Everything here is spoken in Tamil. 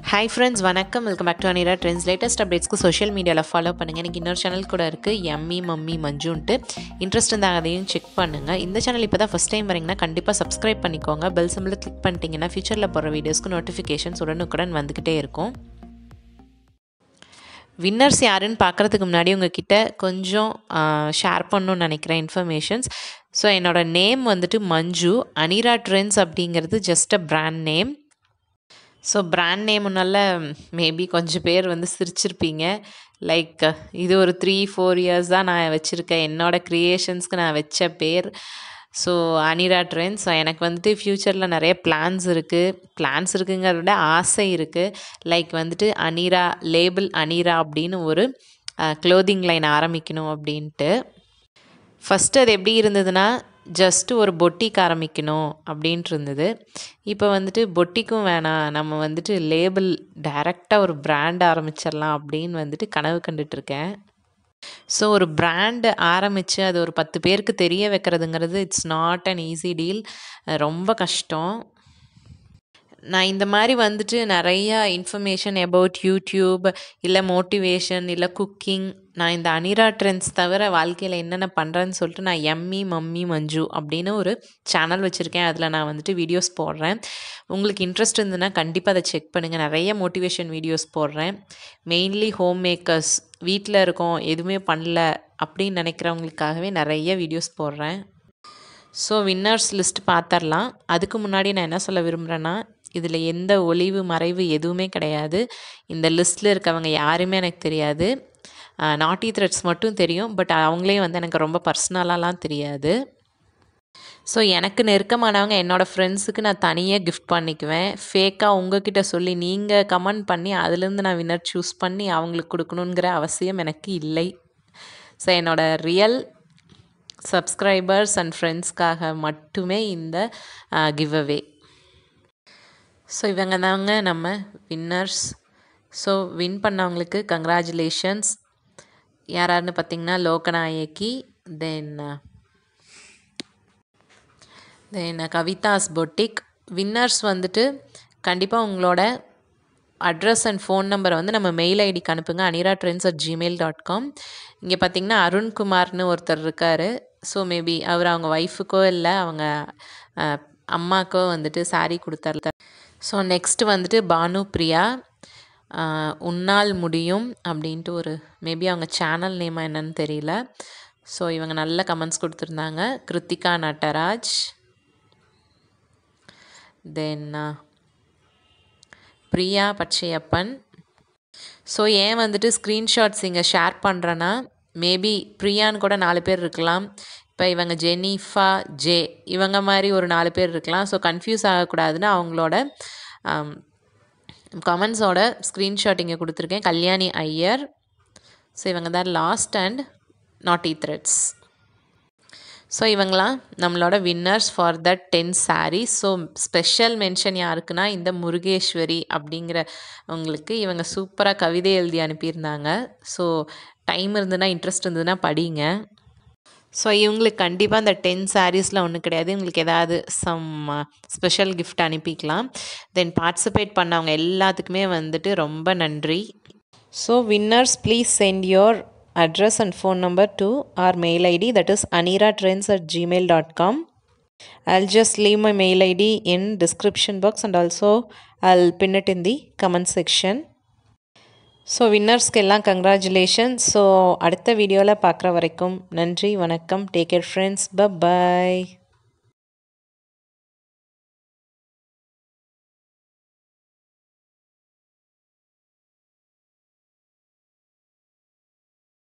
ஹாய் ஃப்ரெண்ட்ஸ் வணக்கம் welcome back to Anira trends latest அப்டேட்ஸ்க்கு சோஷியல் மீடியாவில் ஃபாலோ பண்ணுங்கள் எனக்கு இன்னொரு சேனல் கூட இருக்குது எம்மி மம்மி மஞ்சுன்ட்டு இன்ட்ரெஸ்ட் இருந்தால் அதையும் செக் பண்ணுங்கள் இந்த சேனல் இப்போ தான் ஃபஸ்ட் டைம் வரீங்கன்னா கண்டிப்பாக சப்ஸ்கிரைப் பண்ணிக்கோங்க பெல் சிம்பிள் கிளிக் பண்ணிட்டீங்கன்னா ஃபியூச்சரில் போகிற வீடியோஸ்க்கு நோட்டிஃபிகேஷன்ஸ் உடனுக்குடன் வந்துக்கிட்டே இருக்கும் வின்னர்ஸ் யாருன்னு பார்க்குறதுக்கு முன்னாடி உங்ககிட்ட கொஞ்சம் ஷேர் பண்ணணும்னு நினைக்கிறேன் இன்ஃபர்மேஷன்ஸ் ஸோ என்னோடய நேம் வந்துட்டு மஞ்சு அனிரா ட்ரெண்ட்ஸ் அப்படிங்கிறது just a brand name so brand நேமுனால மேபி கொஞ்சம் பேர் வந்து சிரிச்சிருப்பீங்க லைக் இது ஒரு த்ரீ ஃபோர் இயர்ஸ் தான் நான் வச்சுருக்கேன் என்னோடய க்ரியேஷன்ஸ்க்கு நான் வச்ச பேர் ஸோ அனிரா ட்ரெண்ட்ஸ் ஸோ எனக்கு வந்துட்டு ஃப்யூச்சரில் நிறைய பிளான்ஸ் இருக்குது பிளான்ஸ் இருக்குங்கிறத விட ஆசை இருக்குது லைக் வந்துட்டு அனிரா லேபிள் அனிரா அப்படின்னு ஒரு க்ளோதிங் லைன் ஆரம்பிக்கணும் அப்படின்ட்டு ஃபஸ்ட்டு அது எப்படி இருந்ததுன்னா ஜஸ்ட்டு ஒரு பொட்டிக் ஆரம்பிக்கணும் அப்படின்ட்டு இருந்தது இப்போ வந்துட்டு பொட்டிக்கும் வேணாம் நம்ம வந்துட்டு லேபிள் டைரெக்டாக ஒரு பிராண்ட் ஆரம்பிச்சிடலாம் அப்படின்னு வந்துட்டு கனவு கண்டுட்ருக்கேன் ஸோ ஒரு பிராண்டு ஆரம்பித்து அது ஒரு பத்து பேருக்கு தெரிய வைக்கிறதுங்கிறது it's not an easy deal ரொம்ப கஷ்டம் நான் இந்த மாதிரி வந்துட்டு நிறையா இன்ஃபர்மேஷன் அபவுட் யூடியூப் இல்லை மோட்டிவேஷன் இல்லை குக்கிங் நான் இந்த அனிரா ட்ரெண்ட்ஸ் தவிர வாழ்க்கையில் என்னென்ன பண்ணுறேன்னு சொல்லிட்டு நான் எம்மி மம்மி மஞ்சு அப்படின்னு ஒரு சேனல் வச்சுருக்கேன் அதில் நான் வந்துட்டு வீடியோஸ் போடுறேன் உங்களுக்கு இன்ட்ரெஸ்ட் இருந்ததுன்னா கண்டிப்பாக அதை செக் பண்ணுங்கள் நிறைய மோட்டிவேஷன் வீடியோஸ் போடுறேன் மெயின்லி ஹோம் மேக்கர்ஸ் வீட்டில் இருக்கோம் எதுவுமே பண்ணல அப்படின்னு நினைக்கிறவங்களுக்காகவே நிறைய வீடியோஸ் போடுறேன் ஸோ வின்னர்ஸ் லிஸ்ட் பார்த்துடலாம் அதுக்கு முன்னாடி நான் என்ன சொல்ல விரும்புகிறேன்னா இதில் எந்த ஒளிவு மறைவு எதுவுமே கிடையாது இந்த லிஸ்ட்டில் இருக்கவங்க யாருமே எனக்கு தெரியாது நாட்டி த்ரெட்ஸ் மட்டும் தெரியும் பட் அவங்களே வந்து எனக்கு ரொம்ப பர்சனலாலாம் தெரியாது ஸோ எனக்கு நெருக்கமானவங்க என்னோடய ஃப்ரெண்ட்ஸுக்கு நான் தனியாக கிஃப்ட் பண்ணிக்குவேன் ஃபேக்காக உங்ககிட்ட சொல்லி நீங்கள் கமெண்ட் பண்ணி அதுலேருந்து நான் வின்னர் சூஸ் பண்ணி அவங்களுக்கு கொடுக்கணுங்கிற அவசியம் எனக்கு இல்லை ஸோ என்னோடய ரியல் சப்ஸ்கிரைபர்ஸ் அண்ட் ஃப்ரெண்ட்ஸ்க்காக மட்டுமே இந்த கிவ் அவே ஸோ இவங்க தாங்க நம்ம வின்னர்ஸ் ஸோ வின் பண்ணவங்களுக்கு கங்க்ராச்சுலேஷன்ஸ் யாராருன்னு பார்த்தீங்கன்னா Loganayaki then then Kavitha's boutique winners வந்துட்டு கண்டிப்பாக உங்களோட அட்ரஸ் அண்ட் ஃபோன் நம்பரை வந்து நம்ம மெயில் ஐடிக்கு அனுப்புங்க Anira trends at Gmail dot com இங்கே பார்த்தீங்கன்னா அருண்குமார்னு ஒருத்தர் இருக்கார் ஸோ மேபி அவர் அவங்க ஒய்ஃபுக்கோ இல்லை அவங்க அம்மாக்கோ வந்துட்டு சாரீ கொடுத்தாரு ஸோ நெக்ஸ்ட்டு வந்துட்டு பானு பிரியா உன்னால் முடியும் அப்படின்ட்டு ஒரு மேபி அவங்க சேனல் நேமா என்னன்னு தெரியல ஸோ இவங்க நல்ல கமெண்ட்ஸ் கொடுத்துருந்தாங்க கிருத்திகா நட்டராஜ் தென் பிரியா பச்சையப்பன் ஸோ ஏன் வந்துட்டு ஸ்க்ரீன்ஷாட்ஸ் இங்கே ஷேர் பண்ணுறேன்னா மேபி பிரியான்னு கூட நாலு பேர் இருக்கலாம் இப்போ இவங்க ஜெனிஃபா ஜே இவங்க மாதிரி ஒரு நாலு பேர் இருக்கலாம் ஸோ கன்ஃபியூஸ் ஆகக்கூடாதுன்னு அவங்களோட கமெண்ட்ஸோட ஸ்க்ரீன்ஷாட் இங்கே கொடுத்துருக்கேன் கல்யாணி ஐயர் ஸோ இவங்க தான் last and naughty threads so இவங்களாம் நம்மளோட winners for the ten saris so special mention யாருக்குன்னா இந்த முருகேஸ்வரி அப்படிங்கிற உங்களுக்கு இவங்க சூப்பராக கவிதை எழுதி அனுப்பியிருந்தாங்க ஸோ டைம் இருந்ததுன்னா இன்ட்ரெஸ்ட் இருந்ததுன்னா படிங்க ஸோ இவங்களுக்கு கண்டிப்பாக அந்த டென் சாரீஸில் ஒன்றும் கிடையாது இவங்களுக்கு ஏதாவது சம் ஸ்பெஷல் கிஃப்ட் அனுப்பிக்கலாம் தென் பார்ட்டிசிபேட் பண்ணவங்க எல்லாத்துக்குமே வந்துட்டு ரொம்ப நன்றி so winners please send your address and phone number to our mail id that is aniratrends at gmail.com i'll just leave my mail id in description box and also i'll pin it in the comment section so வின்னர்ஸ்க்கு எல்லாம் கங்க்ராச்சுலேஷன் ஸோ அடுத்த வீடியோவில் பார்க்குற வரைக்கும் நன்றி வணக்கம் டேக் கேர் ஃப்ரெண்ட்ஸ் ப பாய்